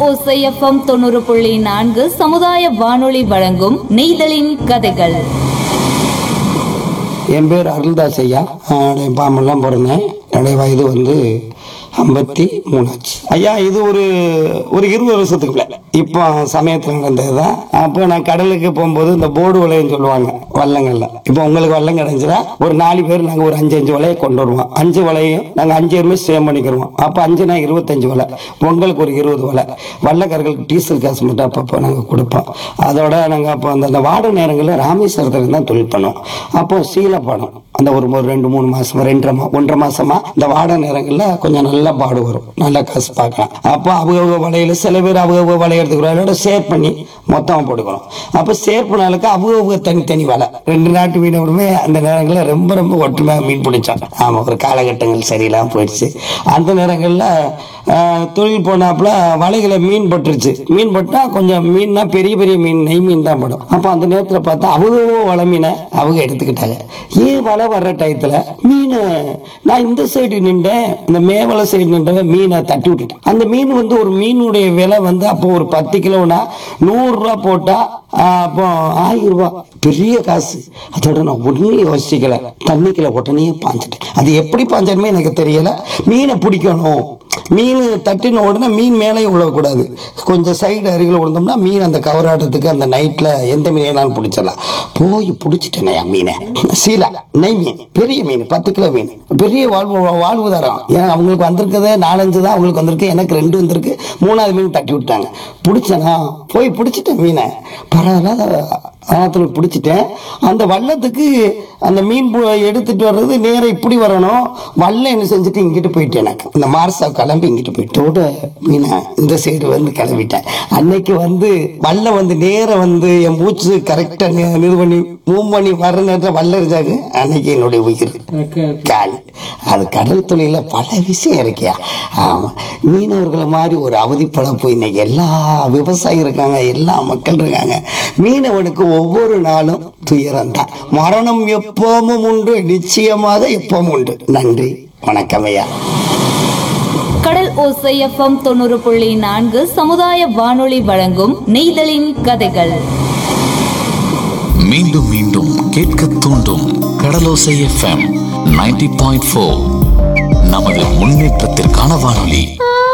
ஓசைஎஃப்எம் தொண்ணூறு புள்ளி நான்கு சமுதாய வானொலி வழங்கும் நெய்தலின் கதைகள் என் பேர் அருள்தாஸ் ஐயா என்னுடைய பாம்பெல்லாம் பிறந்தேன் என்னுடைய வயது வந்து ஐம்பத்தி மூணாச்சு ஐயா இது ஒரு ஒரு இருபது வருஷத்துக்கு மேல இப்போ சமயத்தில் நடந்தது தான் அப்போ நான் கடலுக்கு போகும்போது இந்த போர்டு வலைன்னு சொல்லுவாங்க வள்ளங்கள்ல இப்போ உங்களுக்கு வல்லம் கிடைஞ்சினா ஒரு நாலு பேர் நாங்கள் ஒரு அஞ்சு அஞ்சு வலையை கொண்டு வருவோம் அஞ்சு வலையும் நாங்கள் அஞ்சு பேருமே சேம் பண்ணிக்கிடுவோம் அப்போ அஞ்சுனா இருபத்தஞ்சு வலை பொங்கலுக்கு ஒரு இருபது வலை வள்ளக்காரர்களுக்கு டீசல் காசு மட்டும் அப்பப்போ நாங்கள் கொடுப்போம் அதோட நாங்கள் அப்போ அந்த அந்த வாட நேரங்களில் ராமேஸ்வரத்தில் தான் தொழில் பண்ணோம் அப்போ சீலப்படம் அந்த ஒரு ஒரு ரெண்டு மூணு மாசமா ரெண்டரை மா ஒன்றரை மாசமா இந்த வாட நேரங்களில் கொஞ்சம் நல்லா பாடு வரும் நல்லா காசு பார்க்கலாம் அப்போ அவங்க வலையில சில பேர் அவங்க வலை எடுத்துக்கிறோம் ஷேர் பண்ணி மொத்தமாக போட்டுக்கணும் அப்போ ஷேர் பண்ணாலுக்கு அவங்க தனித்தனி வலை ரெண்டு நாட்டு மீனவருமே அந்த நேரங்களில் ரொம்ப ரொம்ப ஒற்றுமையாக மீன் பிடிச்சோம் ஆமாம் ஒரு காலகட்டங்கள் சரியில்லாமல் போயிடுச்சு அந்த நேரங்களில் தொழில் போனாப்புல வலைகளை மீன் பட்டுருச்சு மீன் பட்டா கொஞ்சம் மீன்னா பெரிய பெரிய மீன் நெய் மீன் தான் படும் அப்போ அந்த நேரத்தில் பார்த்தா அவங்க வலை மீனை அவங்க எடுத்துக்கிட்டாங்க ஏன் வலை வர்ற டயத்தில் மீன் நான் இந்த சைடு நின்றேன் இந்த மேவலை சைடு நின்றவன் மீனை தட்டி விட்டுட்டேன் அந்த மீன் வந்து ஒரு மீனுடைய விலை வந்து அப்போ ஒரு பத்து கிலோனா நூறுரூவா போட்டா ஆஹ், அப்போ ஆயிரம் ரூபாய் பெரிய காசு அதோட நான் ஒன்றும் யோசிக்கல தண்ணிக்குள்ள உடனே பாஞ்சிட்டேன் அது எப்படி பாஞ்சாலுமே எனக்கு தெரியல மீனை பிடிக்கணும் மீன் தட்டின உடனே மீன் மேலே விழக்கூடாது கொஞ்சம் சைடு அருகில் விழுந்தோம்னா மீன் அந்த கவராட்டத்துக்கு அந்த நைட்டில் எந்த மீனாலும் பிடிச்சிடலாம் போய் பிடிச்சிட்டேனே மீனை சீலா நெய் மீன் பெரிய மீன் பத்து கிலோ மீன் பெரிய வாழ்வு வாழ்வு தரம் ஏன் அவங்களுக்கு வந்திருக்கதே நாலஞ்சு தான் அவங்களுக்கு வந்திருக்கு எனக்கு ரெண்டு வந்திருக்கு மூணாவது மீன் தட்டி விட்டாங்க பிடிச்சனா போய் பிடிச்சிட்டேன் மீனை பரவாயில்ல ஆத்துல பிடிச்சிட்டேன் அந்த வள்ளத்துக்கு அந்த மீன் பு- எடுத்துட்டு வர்றது நேரம் இப்படி வரணும் வல்லம் என்ன செஞ்சுட்டு இங்கிட்டு போயிட்டேன் எனக்கு இந்த மார்சா கிளம்பி இங்கிட்டு போயிட்டோட மீனை இந்த சைடு வந்து கிளம்பிட்டேன் அன்னைக்கு வந்து வல்லம் வந்து நேரம் வந்து என் மூச்சு கரெக்டாக இது பண்ணி மூவ் பண்ணி வர்ற நேரத்தில் வல்லம் இருந்தாங்க அன்னைக்கு என்னுடைய உயிர் காலி அது கடல் தொழில பல விஷயம் இருக்கியா ஆமா மீனவர்களை மாதிரி ஒரு அவதிப்பழப்பு இன்னைக்கு எல்லா விவசாயி இருக்காங்க எல்லா மக்கள் இருக்காங்க மீனவனுக்கு ஒவ்வொரு நாளும் துயரம் தான் மரணம் எப்பவும் உண்டு நிச்சயமாக எப்பவும் உண்டு நன்றி வணக்கம் ஐயா கடல் ஓசைஎஃப்எம் தொண்ணூறு புள்ளி நான்கு சமுதாய வானொலி வழங்கும் நெய்தலின் கதைகள் மீண்டும் மீண்டும் கேட்க தூண்டும் கடலோசை எஃப்எம் 90.4 பாயிண்ட் நமது முன்னேற்றத்திற்கான வானொலி